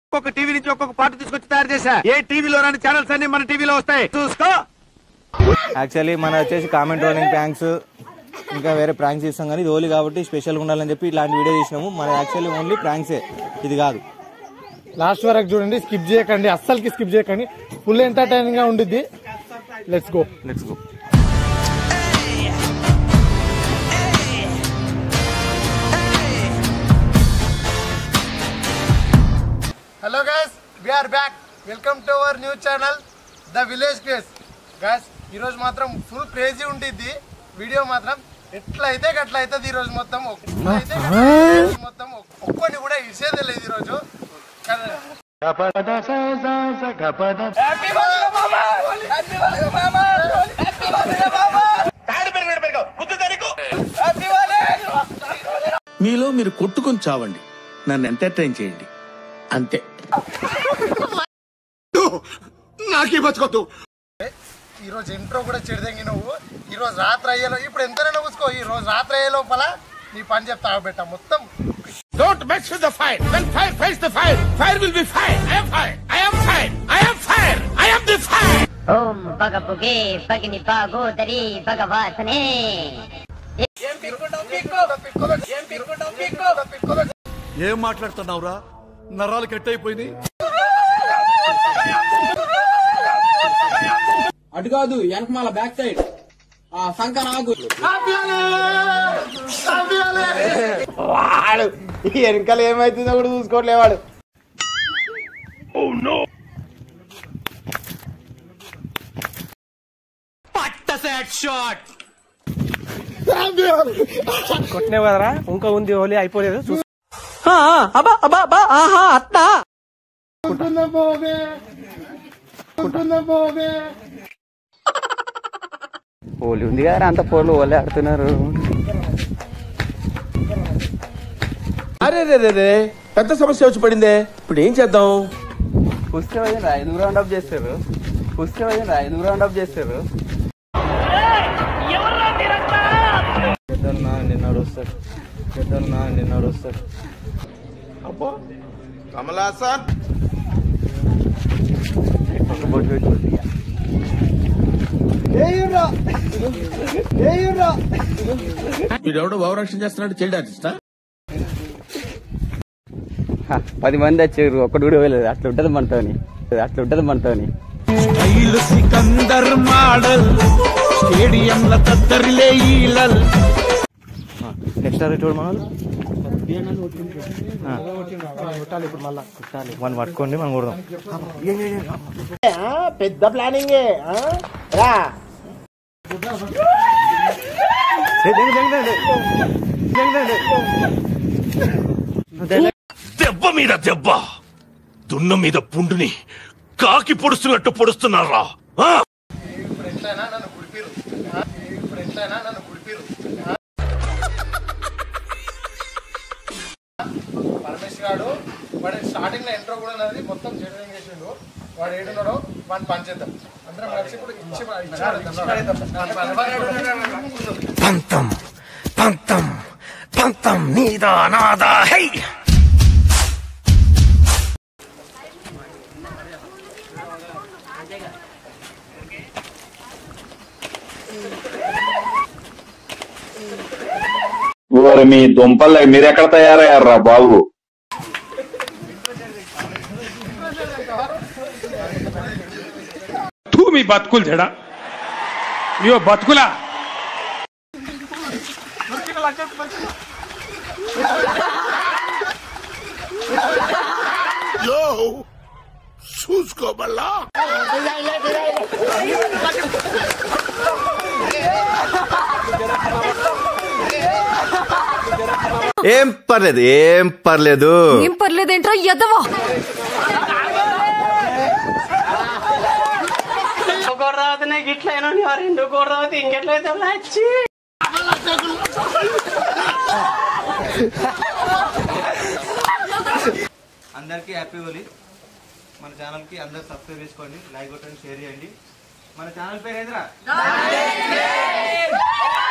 ఒక్కొక్క టీవీ నుంచి ఒక్కొక్క పాట తీసుకొచ్చి తయారు చేశా ఏ టీవీలో రాని ఛానల్స్ అన్ని మన టీవీలో వస్తాయి చూసుకో యాక్చువల్లీ మన వచ్చేసి కామెంట్ రోలింగ్ ప్రాంక్స్ ఇంకా వేరే ప్రాంక్స్ చేస్తాం కానీ ఇది ఓన్లీ కాబట్టి స్పెషల్గా ఉండాలని చెప్పి ఇట్లాంటి వీడియో చేసినాము మన యాక్చువల్లీ ఓన్లీ ప్రాంక్సే ఇది కాదు లాస్ట్ వరకు చూడండి స్కిప్ చేయకండి అస్సలకి స్కిప్ చేయకండి ఫుల్ ఎంటర్టైనింగ్ గా ఉండిద్ది let's go let's go hello guys are back welcome to our new channel the village craze guys ఈరోజు మాత్రం ఫుల్ క్రేజీ ఉంటుంది వీడియో మాత్రం ఎట్లా అయితే గట్లా అవుతుంది ఈరోజు మొత్తం ఎట్లా అయితే గట్లా అవుతుంది ఈరోజు మొత్తం ఒక్కడిని కూడా ఇచ్చేదే లేదు ఈరోజు కానీ మీలో మీరు కొట్టుకొని చావండి నన్ను ఎంటర్టైన్ చేయండి అంతే నాకే బతుకొద్దు ఈ రోజు ఇంట్రో కూడా చెడిదంగి నువ్వు ఈ రోజు రాత్రి అయ్యేలో ఇప్పుడు ఎంతైనా కూసుకో ఈ రోజు రాత్రి అయ్యే లోపల నీ పని చెప్తా పెట్ట మొత్తం don't mess with the fire when fire fights the fire fire will be fire I am fire I am fire I am fire I am the fire ఓం పగపుగే పగిని పాగోదరి భగవాసనే ఏం మాట్లాడుతున్నావురా నరాలు కట్ అయిపోయినాయి అటు కాదు వెనకమాల బ్యాక్ సైడ్ ఆ సంఖ నాకు వాడు ఈ వెనకాల ఏమైతుందో కూడా చూసుకోవట్లేవాడు కొట్టినావు కదరా ఇంకా ఉంది ఓన్లీ అయిపోలేదు చూసి ఉంటుందా పోవే ఉంటుందా పోవే పోలి ఉంది కదా అంత పోలు ఓలే ఆడుతున్నారు అరే రే రే రే పెద్ద సమస్య వచ్చి పడిందే ఇప్పుడు ఏం చేద్దాం పుస్తకం అయ్యింది ఐదు రౌండ్ అప్ చేస్తారు పుస్తకం అయ్యింది ఐదు రౌండ్ అప్ చేస్తారు పెద్దలు నా నిన్న నడుస్తారు పెద్దలు నా నిన్న నడుస్తారు అబ్బా కమలాసన్ ఒక బొట్టు పెట్టి కొద్దిగా. వీడెవడో భావరక్షణ చేస్తున్నాడు చైల్డ్ ఆర్టిస్టా హ, పది మంది వచ్చారు ఒక్కడు కూడా వెళ్ళలేదు అట్లా ఉంటది మనతోని అట్లా ఉంటది మనతోని స్టైల్ సికందర్ మోడల్ స్టేడియంల తద్దరిలే ఈలల్ నెక్స్ట్ అదే చూడు మన వన్ పట్టుకోండి మనం కొడదాం పెద్ద ప్లానింగ్ రా దెబ్బ మీద దెబ్బ దున్న మీద పుండుని కాకి పొడుస్తున్నట్టు పొడుస్తున్నారా ఆ? ఇప్పుడు ఎట్లయినా నన్ను గుడిపిరు ఇప్పుడు ఎట్లయినా నన్ను గుడిపిరు పరమేశ్వర్ గాడు వాడి స్టార్టింగ్ లో ఎంట్రో కూడా ఉన్నది మొత్తం జనరేషన్ చేసిండు వాడు ఏడున్నాడో వాడిని పనిచేద్దాం అందరం కలిసి ఇప్పుడు ఇచ్చి ఇచ్చి పడేద్దాం. పంతం పంతం పంతం నీదా నాదా హై ఓరి మీ దుంపలు మీరెక్కడ తయారయ్యారా బాబు తూ మీ బతుకులు జడ ఇయో బతుకులా చూసుకోబల్లా ఏం పర్లేదు ఏం పర్లేదు ఏం పర్లేదేంట్రా ఎదవా అందరికీ హ్యాపీ హోలీ మన ఛానల్కి అందరు సబ్స్క్రైబ్ చేసుకోండి లైక్ కొట్టండి షేర్ చేయండి మన ఛానల్ పేరు ఏంద్రా